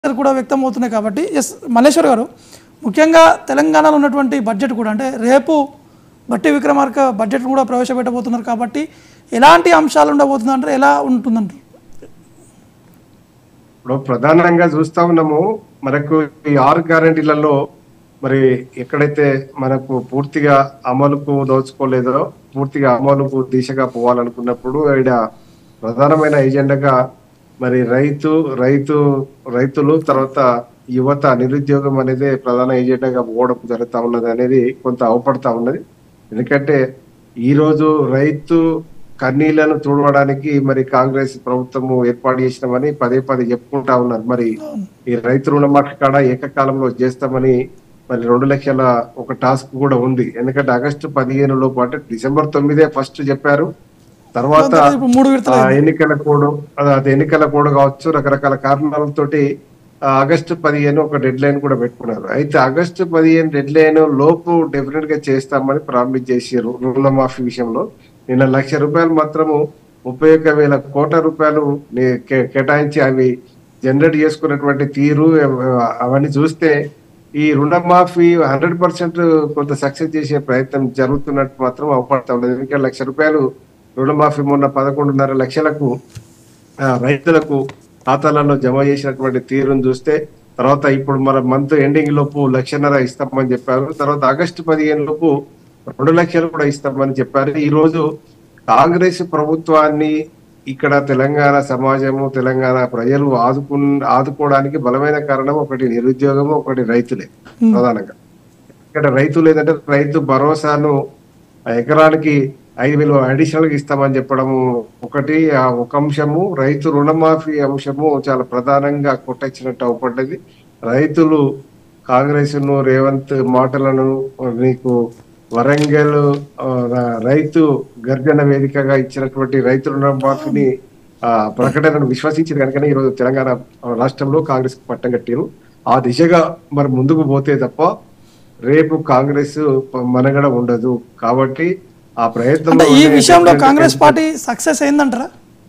కూడా వ్యక్తం అవుతున్నాయి కాబట్టి ఎస్ మల్లేశ్వర్ గారు ముఖ్యంగా తెలంగాణలో ఉన్నటువంటి బడ్జెట్ కూడా అంటే రేపు బట్టి విక్రమార్క బడ్జెట్ కూడా ప్రవేశపెట్టబోతున్నారు కాబట్టి ఎలాంటి అంశాలు ఉండబోతుంది అంటే ఎలా ఉంటుందంటారు ఇప్పుడు ప్రధానంగా చూస్తా ఉన్నాము మనకు ఈ ఆరు గ్యారంటీలలో మరి ఎక్కడైతే మనకు పూర్తిగా అమలుకు దోచుకోలేదో పూర్తిగా అమలుకు దిశగా పోవాలనుకున్నప్పుడు ఈడ ప్రధానమైన ఎజెండాగా మరి రైతు రైతు రైతులు తర్వాత యువత నిరుద్యోగం అనేది ప్రధాన ఎజెండాగా పోవడం జరుగుతా ఉన్నది అనేది కొంత అవపడతా ఉన్నది ఎందుకంటే ఈ రోజు రైతు కన్నీళ్లను తుడవడానికి మరి కాంగ్రెస్ ప్రభుత్వము ఏర్పాటు చేసినామని పదే పదే చెప్పుకుంటా ఉన్నారు మరి ఈ రైతు రుణమాఫీ కాడ ఏకకాలంలో చేస్తామని మరి రెండు లక్షల ఒక టాస్క్ కూడా ఉంది ఎందుకంటే ఆగస్టు పదిహేను లోపు అంటే డిసెంబర్ తొమ్మిదే ఫస్ట్ చెప్పారు తర్వాత ఇప్పుడు మూడు విడతలు ఆ, ఎన్నికల కోడ్ అది ఎన్నికల కోడ్ కావచ్చు రకరకాల కారణాలతోటి ఆ, ఆగస్టు పదిహేను ఒక డెడ్ లైన్ కూడా పెట్టుకున్నారు అయితే ఆగస్టు పదిహేను డెడ్ లైన్ లోపు డెఫినెట్ గా చేస్తామని ప్రారంభించేసారు చేసారు రుణమాఫీ విషయంలో నిన్న లక్ష రూపాయలు మాత్రము ముప్పై ఒక్క వేల కోట్ల రూపాయలు ని- కే- కేటాయించి అవి జనరేట్ చేసుకున్నటువంటి తీరు అవ- అవన్నీ చూస్తే ఈ రుణమాఫీ హండ్రెడ్ పర్సెంట్ కొంత సక్సెస్ చేసే ప్రయత్నం జరుగుతున్నట్టు మాత్రం అవపడతా ఉండదు ఎందుకంటే లక్ష రూపాయలు రుణమాఫీ మొన్న పదకొండున్నర లక్షలకు ఆ, రైతులకు ఖాతాలలో జమ చేసినటువంటి తీరును చూస్తే తర్వాత ఇప్పుడు మన మంత్ ఎండింగ్ లోపు లక్షన్నర ఇస్తామని చెప్పారు తర్వాత ఆగస్టు పదిహేను లోపు రెండు లక్షలు కూడా ఇస్తామని చెప్పారు ఈ రోజు కాంగ్రెస్ ప్రభుత్వాన్ని ఇక్కడ తెలంగాణ సమాజము తెలంగాణ ప్రజలు ఆదుకు ఆదుకోవడానికి బలమైన కారణం ఒకటి నిరుద్యోగము ఒకటి రైతులే ప్రధానంగా ఇక్కడ రైతులు ఏంటంటే రైతు భరోసాను ఆ ఎకరానికి ఐదు వేలు అడిషనల్ గా ఇస్తామని చెప్పడము ఒకటి ఆ ఒక అంశము రైతు రుణమాఫీ అంశము చాలా ప్రధానంగా కొట్టచ్చినట్టు అవపడ్డది రైతులు కాంగ్రెస్ ను రేవంత్ మాటలను నీకు వరంగల్ ఆ, ర- రైతు గర్జన వేదికగా ఇచ్చినటువంటి రైతు రుణమాఫీని ఆ ప్రకటనను విశ్వసించిన కనుకనే ఈరోజు తెలంగాణ రాష్ట్రంలో కాంగ్రెస్ కు పట్టం కట్టారు ఆ దిశగా మరి ముందుకు పోతే తప్ప రేపు కాంగ్రెస్ మనగడ ఉండదు కాబట్టి ఆ ప్రయత్నం అంటే ఈ విషయంలో కాంగ్రెస్ పార్టీ సక్సెస్ అయిందంటారా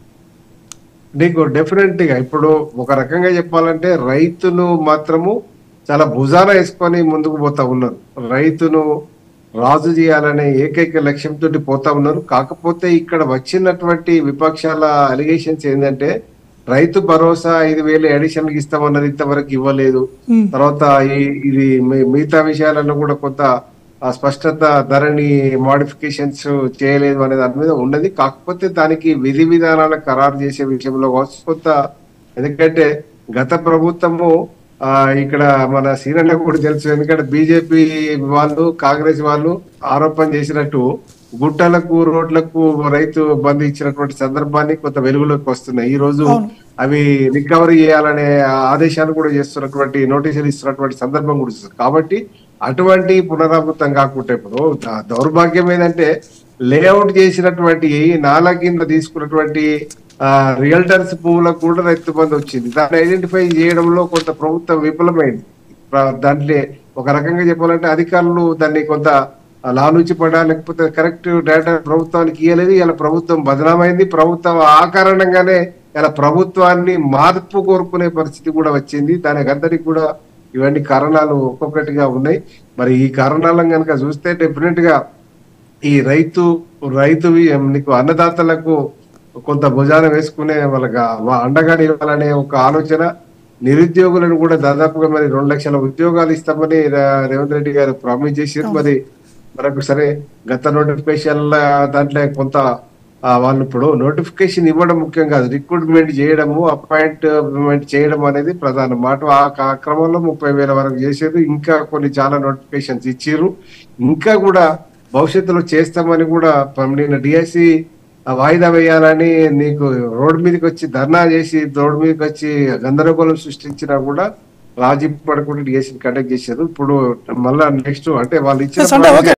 నీకు డెఫినెట్ గా ఇప్పుడు ఒక రకంగా చెప్పాలంటే రైతును మాత్రము చాలా భుజాన వేసుకొని ముందుకు పోతా ఉన్నారు రైతును రాజు చేయాలనే ఏకైక లక్ష్యంతో పోతా ఉన్నారు కాకపోతే ఇక్కడ వచ్చినటువంటి విపక్షాల అలిగేషన్స్ ఏంటంటే రైతు భరోసా ఐదు వేలు అడిషనల్ ఇస్తామన్నది ఇంతవరకు ఇవ్వలేదు Hmm. తర్వాత ఈ- ఇది మి- మిగతా విషయాలలో కూడా కొంత ఆ స్పష్టత ధరని మోడిఫికేషన్స్ చేయలేదు అనే దాని మీద ఉన్నది కాకపోతే దానికి విధి విధానాలను ఖరారు చేసే విషయంలో కావచ్చు కొంత ఎందుకంటే గత ప్రభుత్వము ఆ ఇక్కడ మన సీనన్న కూడా తెలుసు ఎందుకంటే బీజేపీ వాళ్ళు కాంగ్రెస్ వాళ్ళు ఆరోపణ చేసినట్టు గుట్టలకు రోడ్లకు రైతు బంద్ ఇచ్చినటువంటి సందర్భాన్ని కొంత వెలుగులోకి వస్తున్నాయి ఈ రోజు అవును. అవి రికవరీ చేయాలనే ఆదేశాలు కూడా చేస్తున్నటువంటి నోటీసులు ఇస్తున్నటువంటి సందర్భం కూడా ఉంది. కాబట్టి అటువంటి పునరావృతం కాకుండా ఇప్పుడు ద- దౌర్భాగ్యం ఏంటంటే లేఅవుట్ చేసినటువంటి నాలా కింద తీసుకున్నటువంటి ఆ రియల్టర్స్ భూములకు కూడా రైతు బంధు వచ్చింది దాన్ని ఐడెంటిఫై చేయడంలో కొంత ప్రభుత్వం విఫలమైంది ప్ర- దాంట్లో ఒక రకంగా చెప్పాలంటే అధికారులు దాన్ని కొంత లాలూచి పడా లేకపోతే కరెక్ట్ డేటా ప్రభుత్వానికి ఇవ్వలేదు ఇలా ప్రభుత్వం బదనామైంది ప్రభుత్వం ఆ కారణంగానే ఇలా ప్రభుత్వాన్ని మార్పు కోరుకునే పరిస్థితి కూడా వచ్చింది దానికి అందరికి కూడా ఇవన్నీ కారణాలు ఒక్కొక్కటిగా ఉన్నాయి మరి ఈ కారణాలను కనుక చూస్తే డెఫినెట్ గా ఈ రైతు రైతు నీకు అన్నదాతలకు కొంత భుజాన వేసుకునే వాళ్ళకి ఆ అండగా ఇవ్వాలనే ఒక ఆలోచన నిరుద్యోగులను కూడా దాదాపుగా మరి రెండు లక్షల ఉద్యోగాలు ఇస్తామని రే- రేవంత్ రెడ్డి గారు ప్రామిస్ చేశారు మరి మనకు సరే గత నోటిఫికేషన్ దాంట్లో కొంత ఆ, వాళ్ళు ఇప్పుడు నోటిఫికేషన్ ఇవ్వడం ముఖ్యం కాదు రిక్రూట్మెంట్ చేయడము అపాయింట్మెంట్ చేయడం అనేది ప్రధాన మాట ఆ క- క్రమంలో ముప్పై వేల వరకు చేసేది ఇంకా కొన్ని చాలా నోటిఫికేషన్స్ ఇచ్చిర్రు ఇంకా కూడా భవిష్యత్తులో చేస్తామని కూడా ప- నిన్న డిఎస్సి వాయిదా వేయాలని నీకు రోడ్డు మీదకి వచ్చి ధర్నా చేసి రోడ్డు మీదకి వచ్చి గందరగోళం సృష్టించినా కూడా రాజీ పడకుండా డిఎస్సి కండక్ట్ చేశారు ఇప్పుడు మళ్ళా నెక్స్ట్ అంటే వాళ్ళు Yes, అంటే ఇచ్చిన ఓకే